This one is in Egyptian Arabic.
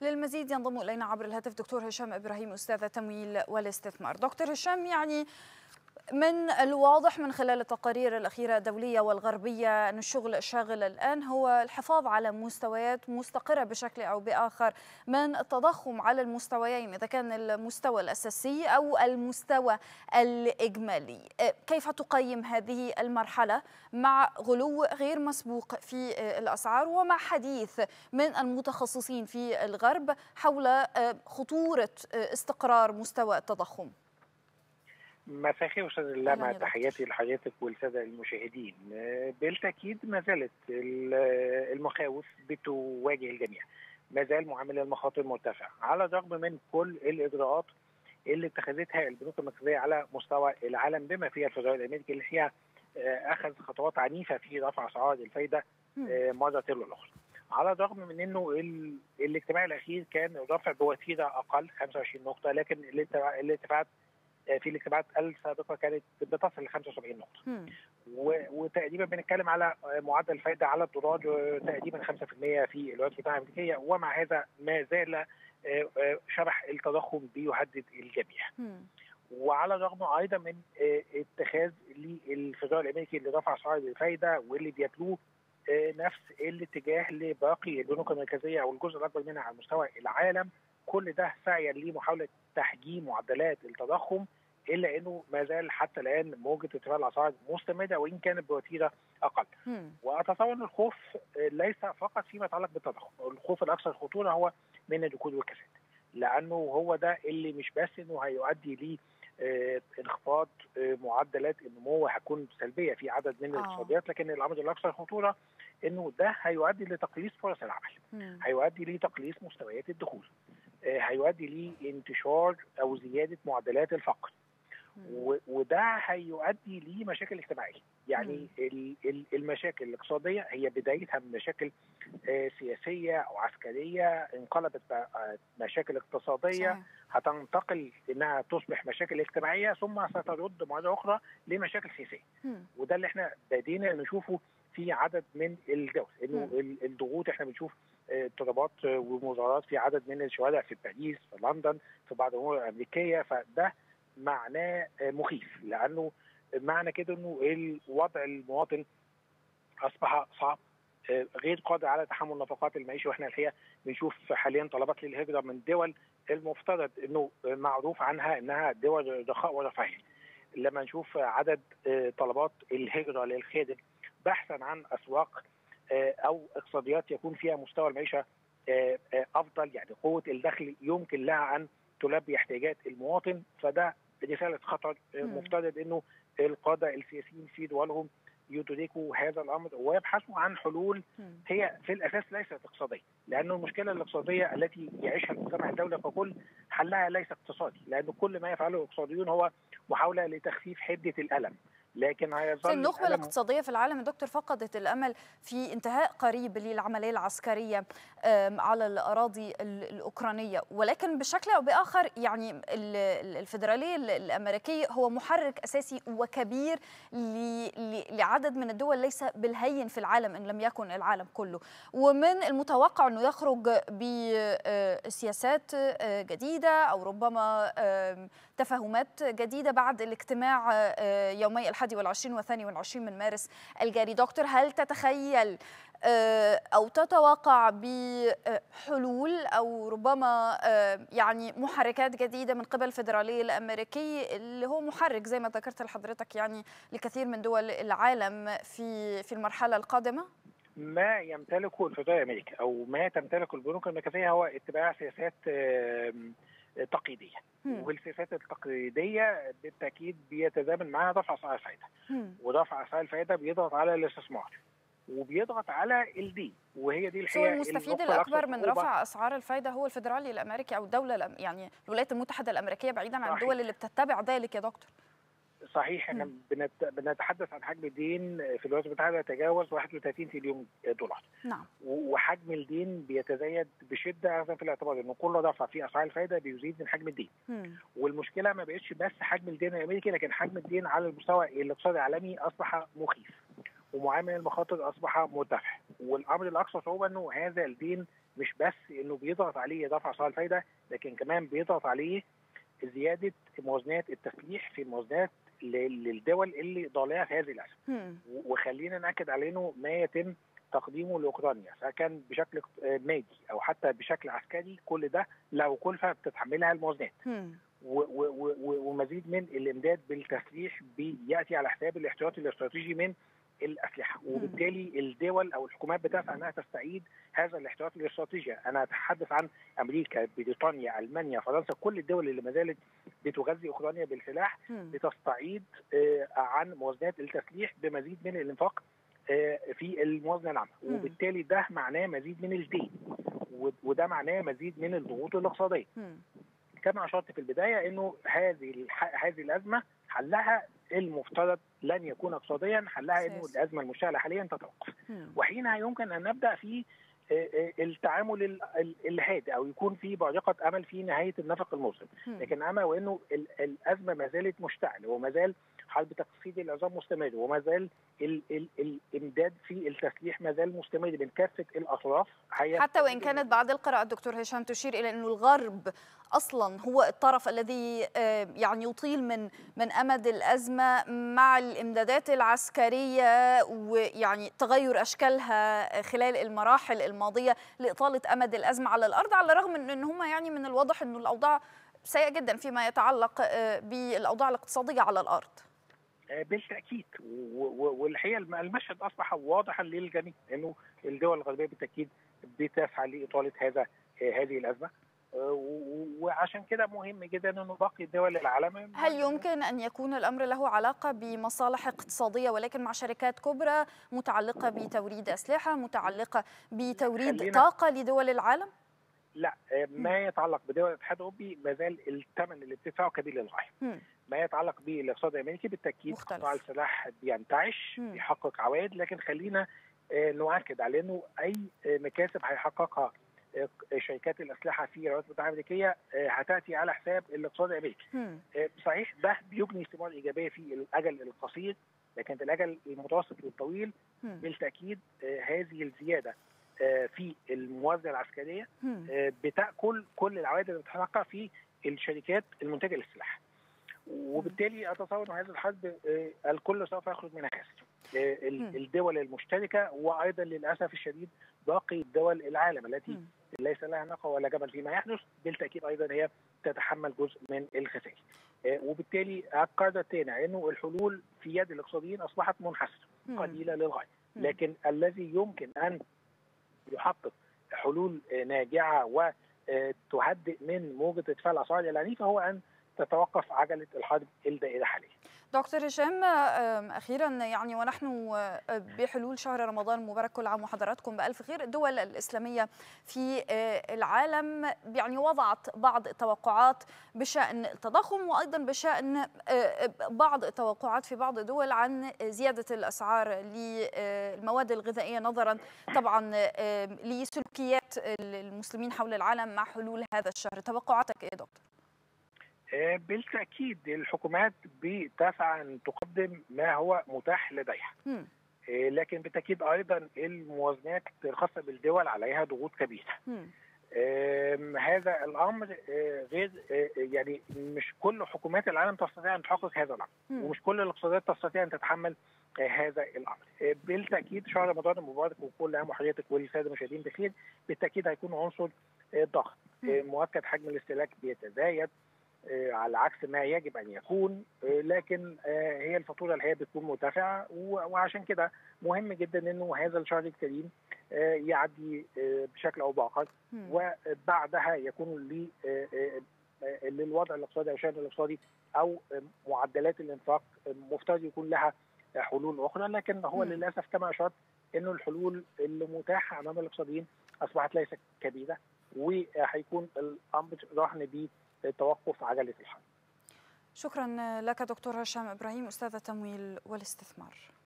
للمزيد ينضم الينا عبر الهاتف دكتور هشام ابراهيم استاذ التمويل والاستثمار دكتور هشام يعني من الواضح من خلال التقارير الأخيرة الدولية والغربية أن الشغل الشاغل الآن هو الحفاظ على مستويات مستقرة بشكل أو بآخر من التضخم على المستويين إذا كان المستوى الأساسي أو المستوى الإجمالي كيف تقيم هذه المرحلة مع غلو غير مسبوق في الأسعار ومع حديث من المتخصصين في الغرب حول خطورة استقرار مستوى التضخم مساء الخير استاذ الله مع تحياتي لحضرتك والساده المشاهدين بالتاكيد ما زالت المخاوف بتواجه الجميع ما زال معامل المخاطر مرتفع على الرغم من كل الاجراءات اللي اتخذتها البنوك المركزيه على مستوى العالم بما فيها الفدرالي الامريكي اللي فيها اخذ خطوات عنيفه في رفع اسعار الفايده مره تلو الاخرى. على الرغم من انه الاجتماع الاخير كان رفع بوتيره اقل 25 نقطه لكن الارتفاعات في الاجتماعات السابقه كانت بتصل ل 75 نقطه وتقريبا بنتكلم على معدل الفائده على الدولار تقريبا 5% في الولايات المتحده الامريكيه ومع هذا ما زال شرح التضخم بيهدد الجميع وعلى الرغم ايضا من اتخاذ للفدرالي الامريكي اللي رفع اسعار الفائده واللي بيتلوه نفس الاتجاه لباقي البنوك المركزيه او الجزء الاكبر منها على مستوى العالم كل ده سعيا لمحاوله تحجيم معدلات التضخم الا انه ما زال حتى الان موجه ارتفاع الاسعار مستمره وان كانت بوتيره اقل. مم. واتصور ان الخوف ليس فقط فيما يتعلق بالتضخم، الخوف الاكثر خطوره هو من الركود والكساد. لانه هو ده اللي مش بس انه هيؤدي ل انخفاض معدلات النمو هتكون سلبيه في عدد من الاقتصاديات لكن الامر الاكثر خطوره انه ده هيؤدي لتقليص فرص العمل مم. هيؤدي لتقليص مستويات الدخول هيؤدي لانتشار او زياده معدلات الفقر وده هيؤدي لمشاكل اجتماعيه يعني المشاكل الاقتصاديه هي بدايتها من مشاكل سياسيه او عسكريه انقلبت مشاكل اقتصاديه صحيح. هتنتقل انها تصبح مشاكل اجتماعيه ثم سترد مره اخرى لمشاكل سياسيه وده اللي احنا بدينا نشوفه في عدد من الدول انه الضغوط احنا بنشوف اضطرابات ومظاهرات في عدد من الشوارع في باريس في لندن في بعض الامور الامريكيه فده معناه مخيف لانه معنى كده انه الوضع المواطن اصبح صعب غير قادر على تحمل نفقات المعيشه واحنا الحقيقه بنشوف حاليا طلبات للهجره من دول المفترض انه معروف عنها انها دول رخاء ورفاهيه لما نشوف عدد طلبات الهجره للخارج بحثا عن اسواق او اقتصاديات يكون فيها مستوى المعيشه افضل يعني قوه الدخل يمكن لها ان تلبي احتياجات المواطن فده رساله خطر مفترض انه القاده السياسيين في دولهم يدركوا هذا الامر ويبحثوا عن حلول هي في الاساس ليست اقتصاديه، لانه المشكله الاقتصاديه التي يعيشها المجتمع الدولي ككل حلها ليس اقتصادي، لانه كل ما يفعله الاقتصاديون هو محاوله لتخفيف حده الالم، لكن هيظل النخبة الاقتصادية في العالم دكتور فقدت الأمل في انتهاء قريب للعملية العسكرية على الأراضي الأوكرانية ولكن بشكل أو بآخر يعني الفيدرالية الأمريكية هو محرك أساسي وكبير لعدد من الدول ليس بالهين في العالم إن لم يكن العالم كله ومن المتوقع أنه يخرج بسياسات جديدة أو ربما تفاهمات جديدة بعد الاجتماع يومي الحد والعشرين والثاني والعشرين من مارس الجاري دكتور هل تتخيل أو تتوقع بحلول أو ربما يعني محركات جديدة من قبل الفيدرالية الأمريكي اللي هو محرك زي ما ذكرت لحضرتك يعني لكثير من دول العالم في في المرحلة القادمة؟ ما يمتلكه الفيدرالية الأمريكي أو ما تمتلكه البنوك المركزية هو اتباع سياسات تقليديه والسياسات التقليديه بالتاكيد بيتزامن معها رفع اسعار الفائده ورفع اسعار الفائده بيضغط على الاستثمار وبيضغط على الدين وهي دي الحقيقه المستفيد الاكبر من رفع اسعار الفائده هو الفيدرالي الامريكي او الدوله يعني الولايات المتحده الامريكيه بعيدا عن الدول اللي بتتبع ذلك يا دكتور صحيح احنا بنتحدث عن حجم الدين في الولايات المتحده يتجاوز 31 تريليون دولار نعم وحجم الدين بيتزايد بشده في الاعتبار انه كل رفع في اسعار الفائده بيزيد من حجم الدين مم. والمشكله ما بقتش بس حجم الدين الامريكي لكن حجم الدين على المستوى الاقتصادي العالمي اصبح مخيف ومعامل المخاطر اصبح مرتفع والامر الاكثر صعوبه انه هذا الدين مش بس انه بيضغط عليه دفع اسعار الفايده لكن كمان بيضغط عليه زياده موازنات التسليح في الموازنات للدول اللي ضالعه في هذه الازمه وخلينا ناكد على انه ما يتم تقديمه لاوكرانيا سواء كان بشكل مادي او حتى بشكل عسكري كل ده له كلفه بتتحملها الموازنات ومزيد من الامداد بالتسليح بياتي على حساب الاحتياطي الاستراتيجي من الاسلحه وبالتالي الدول او الحكومات بتسعى انها تستعيد هذا الاحتياطي الاستراتيجي انا اتحدث عن امريكا بريطانيا المانيا فرنسا كل الدول اللي ما زالت بتغذي اوكرانيا بالسلاح بتستعيد عن موازنات التسليح بمزيد من الانفاق في الموازنه العامه وبالتالي ده معناه مزيد من الدين وده معناه مزيد من الضغوط الاقتصاديه كما اشرت في البدايه انه هذه هذه الازمه حلها المفترض لن يكون اقتصاديا حلها انه الازمه المشتعله حاليا تتوقف وحينها يمكن ان نبدا في التعامل الهادئ او يكون في بارقه امل في نهايه النفق المظلم لكن اما وانه الازمه ما زالت مشتعله وما زال حرب تقصيد العظام مستمر وما زال ال ال الامداد في التسليح ما زال مستمر من كافه الاطراف حتى وان كانت بعض القراءات دكتور هشام تشير الى انه الغرب اصلا هو الطرف الذي يعني يطيل من من امد الازمه مع الامدادات العسكريه ويعني تغير اشكالها خلال المراحل الماضيه لاطاله امد الازمه على الارض على الرغم من ان هم يعني من الواضح انه الاوضاع سيئه جدا فيما يتعلق بالاوضاع الاقتصاديه على الارض. بالتاكيد والحقيقه المشهد اصبح واضحا للجميع انه الدول الغربيه بالتاكيد بتسعى لاطاله هذا هذه الازمه وعشان كده مهم جدا انه باقي دول العالم هل يمكن ان يكون الامر له علاقه بمصالح اقتصاديه ولكن مع شركات كبرى متعلقه بتوريد اسلحه متعلقه بتوريد طاقه لدول العالم؟ لا ما يتعلق بدول الاتحاد الاوروبي ما زال الثمن اللي بتدفعه كبير للغايه ما يتعلق بالاقتصاد الامريكي بالتاكيد قطاع السلاح بينتعش بيحقق عوائد لكن خلينا نؤكد على انه اي مكاسب هيحققها شركات الاسلحه في الولايات المتحده الامريكيه هتاتي على حساب الاقتصاد الامريكي. صحيح ده بيجني ثمار ايجابيه في الاجل القصير لكن في الاجل المتوسط والطويل بالتاكيد هذه الزياده في الموازنه العسكريه بتاكل كل العوائد اللي بتتحقق في الشركات المنتجه للسلاح. وبالتالي اتصور ان هذه الحرب الكل سوف يخرج منها خاسر. الدول المشتركه وايضا للاسف الشديد باقي دول العالم التي ليس لها نقى ولا جبل فيما يحدث بالتاكيد ايضا هي تتحمل جزء من الخسائر. وبالتالي القاعده الثانيه انه الحلول في يد الاقتصاديين اصبحت منحسره قليله للغايه لكن الذي يمكن ان يحقق حلول ناجعه وتهدئ من موجه ارتفاع الاسعار العنيفه هو ان تتوقف عجله الحرب الدائره حاليا. دكتور هشام اخيرا يعني ونحن بحلول شهر رمضان المبارك كل عام وحضراتكم بالف خير الدول الاسلاميه في العالم يعني وضعت بعض التوقعات بشان التضخم وايضا بشان بعض التوقعات في بعض الدول عن زياده الاسعار للمواد الغذائيه نظرا طبعا لسلوكيات المسلمين حول العالم مع حلول هذا الشهر توقعاتك ايه دكتور بالتاكيد الحكومات بتسعى ان تقدم ما هو متاح لديها لكن بالتاكيد ايضا الموازنات الخاصه بالدول عليها ضغوط كبيره هذا الامر غير يعني مش كل حكومات العالم تستطيع ان تحقق هذا الامر ومش كل الاقتصادات تستطيع ان تتحمل هذا الامر بالتاكيد شهر رمضان المبارك وكل عام وحضرتك والساده المشاهدين بخير بالتاكيد هيكون عنصر ضغط مؤكد حجم الاستهلاك بيتزايد على عكس ما يجب ان يكون لكن هي الفاتوره الحقيقه بتكون مرتفعه وعشان كده مهم جدا انه هذا الشهر الكريم يعدي بشكل او باخر وبعدها يكون للوضع الاقتصادي او الشان الاقتصادي او معدلات الانفاق مفترض يكون لها حلول اخرى لكن هو للاسف كما اشرت انه الحلول المتاحه امام الاقتصاديين اصبحت ليست كبيره وهيكون الامر رهن ب توقف عجله الحرب. شكرا لك دكتور هشام ابراهيم استاذ التمويل والاستثمار.